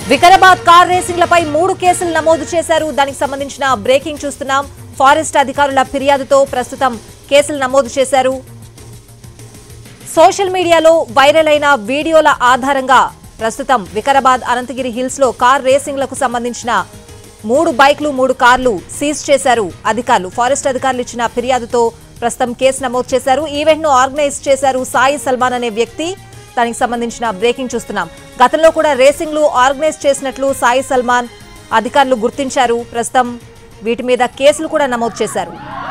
Vikarabad car రేసింగ్లపై మూడు కేసులు నమోదు చేశారు దానికి సంబంధించిన బ్రేకింగ్ చూస్తున్నాం ఫారెస్ట్ అధికారుల ఫిర్యాదుతో ప్రస్తుతం కేసులు నమోదు చేశారు సోషల్ మీడియాలో వైరల్ అయిన వీడియోల ఆధారంగా ప్రస్తుతం వికారాబాద్ అనంతగిరి హిల్స్ లో కార్ రేసింగ్లకు సంబంధించిన మూడు బైక్లు మూడు కార్లు సీజ్ చేశారు అధికారులు ఫారెస్ట్ అధికారులు ఇచ్చిన ఫిర్యాదుతో ప్రస్తుతం కేసు నమోదు చేశారు ఈవెంట్ ను ఆర్గనైజ్ చేశారు సాయి సల్మాన్ అనే వ్యక్తి దానికి సంబంధించిన బ్రేకింగ్ చూస్తున్నాం గతంలో కూడా రేసింగ్లు ఆర్గనైజ్ చేసినట్లు సాయి సల్మాన్ అధికారులు గుర్తించారు ప్రస్తుతం వీటి మీద కేసులు కూడా నమోదు చేశారు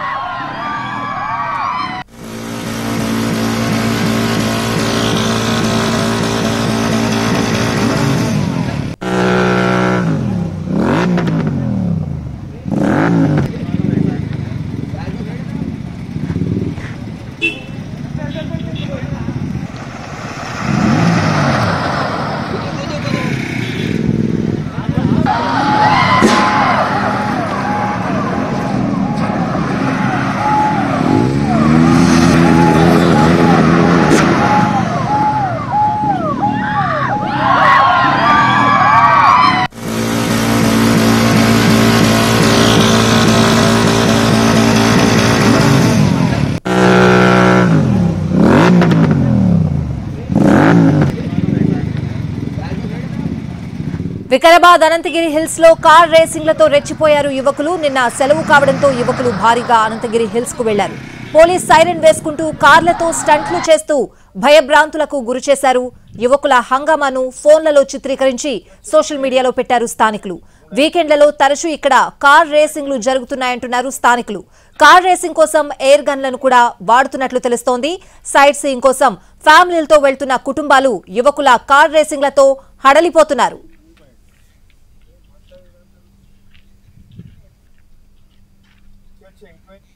వికారాబాద్ అనంతగిరి హిల్స్ లో కార్ రేసింగ్లతో రెచ్చిపోయారు యువకులు నిన్న సెలవు కావడంతో యువకులు భారీగా అనంతగిరి హిల్స్ కు వెళ్లారు పోలీస్ సైరన్ వేసుకుంటూ కార్లతో స్టంట్లు చేస్తూ భయభ్రాంతులకు గురి చేశారు యువకుల హంగామాను ఫోన్లలో చిత్రీకరించి సోషల్ మీడియాలో పెట్టారు స్థానికులు వీకెండ్లలో తరచూ ఇక్కడ కార్ రేసింగ్లు జరుగుతున్నాయంటున్నారు స్థానికులు కార్ రేసింగ్ కోసం ఎయిర్ గన్లను కూడా వాడుతున్నట్లు తెలుస్తోంది సైట్ సీయింగ్ కోసం ఫ్యామిలీలతో వెళ్తున్న కుటుంబాలు యువకుల కార్ రేసింగ్లతో హడలిపోతున్నారు Switching, switch.